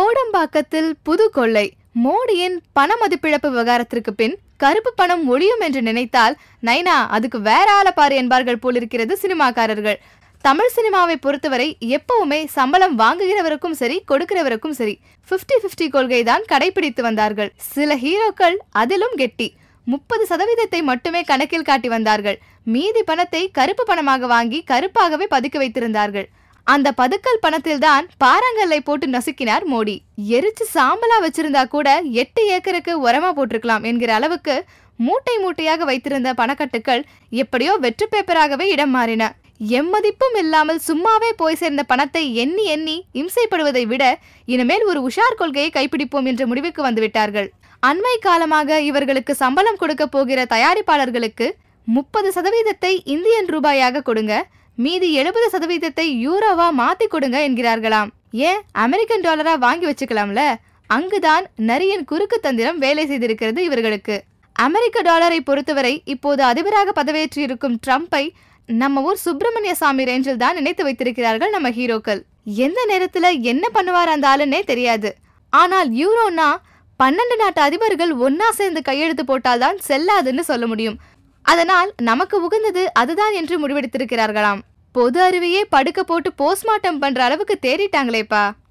கோடம்பாக்கத்தில் புது கொள்ளை மோடியின் பண மதிப்பிழப்பு விவகாரத்திற்கு பின் கருப்பு பணம் ஒழியும் என்று நினைத்தால் நைனா அதுக்கு வேற ஆள பாரு என்பார்கள் போலிருக்கிறது சினிமாக்காரர்கள் தமிழ் சினிமாவை பொறுத்தவரை எப்பவுமே சம்பளம் வாங்குகிறவருக்கும் சரி கொடுக்கிறவருக்கும் சரி 50 50 கொள்கை தான் கடைபிடித்து வந்தார்கள் சில ஹீரோக்கள் அதிலும் கெட்டி முப்பது சதவீதத்தை மட்டுமே கணக்கில் காட்டி வந்தார்கள் மீதி பணத்தை கருப்பு பணமாக வாங்கி கருப்பாகவே பதுக்கி வைத்திருந்தார்கள் அந்த பதுக்கல் பணத்தில்தான் பாறாங்கல்லை போட்டு நசுக்கினார் மோடி எரிச்சு சாம்பலா வச்சிருந்தா கூட எட்டு ஏக்கருக்கு உரமா போட்டிருக்கலாம் என்கிற அளவுக்கு மூட்டை மூட்டையாக வைத்திருந்த பணக்கட்டுக்கள் எப்படியோ வெற்று பேப்பராகவே இடம் மாறின எம்மதிப்பும் இல்லாமல் சும்மாவே போய் சேர்ந்த பணத்தை எண்ணி எண்ணி இம்சைப்படுவதை விட இனிமேல் ஒரு உஷார் கொள்கையை கைப்பிடிப்போம் என்ற முடிவுக்கு வந்துவிட்டார்கள் அண்மை காலமாக இவர்களுக்கு சம்பளம் கொடுக்க போகிற தயாரிப்பாளர்களுக்கு முப்பது சதவீதத்தை இந்தியன் ரூபாயாக கொடுங்க மீதி எழுபது சதவீதத்தை யூரோவா மாத்தி கொடுங்க என்கிறார்களாம் ஏன் அமெரிக்கன் டாலரா வாங்கி வச்சுக்கலாம்ல அங்குதான் நரியின் குறுக்கு தந்திரம் வேலை செய்திருக்கிறது இவர்களுக்கு அமெரிக்க டாலரை பொறுத்தவரை இப்போது அதிபராக பதவியேற்று இருக்கும் ட்ரம்ப்பை நம்ம ஊர் சுப்பிரமணிய சாமி ரேஞ்சில் தான் நினைத்து வைத்திருக்கிறார்கள் நம்ம ஹீரோக்கள் எந்த நேரத்துல என்ன பண்ணுவார் அந்த ஆளுன்னே தெரியாது ஆனால் யூரோனா பன்னெண்டு நாட்டு அதிபர்கள் ஒன்னா சேர்ந்து கையெழுத்து போட்டால்தான் செல்லாதுன்னு சொல்ல முடியும் அதனால் நமக்கு உகந்தது அதுதான் என்று முடிவெடுத்திருக்கிறார்களாம் பொது அறிவையே படுக்க போட்டு போஸ்ட்மார்ட்டம் பண்ற அளவுக்கு தேறிட்டாங்களேப்பா